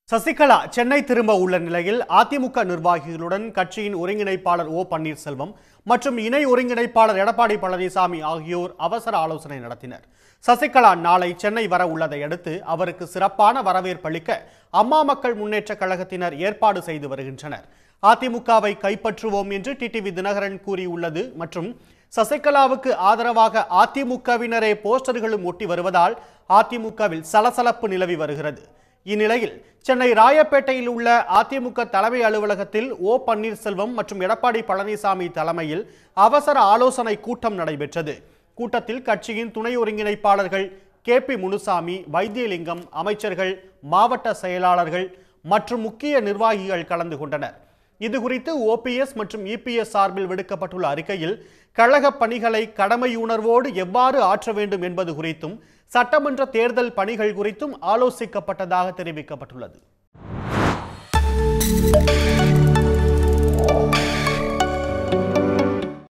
சசிகலா சென்னை திரும்ப உள்ள நிலையில் அதிமுக நிர்வாகிகளுடன் கட்சியின் ஒருங்கிணைப்பாளர் ஓ பன்னீர்செல்வம் மற்றும் இணை ஒருங்கிணைப்பாளர் எடப்பாடி பழனிசாமி ஆகியோர் அவசர ஆலோசனை நடத்தினர் சசிகலா நாளை சென்னை வர உள்ளதை அடுத்து அவருக்கு சிறப்பான வரவேற்பளிக்க அம்மா மக்கள் முன்னேற்றக் கழகத்தினர் ஏற்பாடு செய்து வருகின்றனர் அதிமுகவை கைப்பற்றுவோம் என்று டிடிவி தினகரன் கூறியுள்ளது மற்றும் சசிகலாவுக்கு ஆதரவாக அதிமுகவினரே போஸ்டர்களும் ஒட்டி வருவதால் அதிமுகவில் சலசலப்பு நிலவி வருகிறது இந்நிலையில் சென்னை ராயப்பேட்டையில் உள்ள அதிமுக தலைமை அலுவலகத்தில் ஓ பன்னீர்செல்வம் மற்றும் எடப்பாடி பழனிசாமி தலைமையில் அவசர ஆலோசனை கூட்டம் நடைபெற்றது கூட்டத்தில் கட்சியின் துணை ஒருங்கிணைப்பாளர்கள் கே பி முனுசாமி வைத்தியலிங்கம் அமைச்சர்கள் மாவட்ட செயலாளர்கள் மற்றும் முக்கிய நிர்வாகிகள் கலந்து கொண்டனர் இது குறித்து ஓபிஎஸ் மற்றும் இபிஎஸ் சார்பில் விடுக்கப்பட்டுள்ள அறிக்கையில் கழக பணிகளை கடமையுணர்வோடு எவ்வாறு ஆற்ற வேண்டும் என்பது குறித்தும் சட்டமன்ற தேர்தல் பணிகள் குறித்தும் ஆலோசிக்கப்பட்டதாக தெரிவிக்கப்பட்டுள்ளது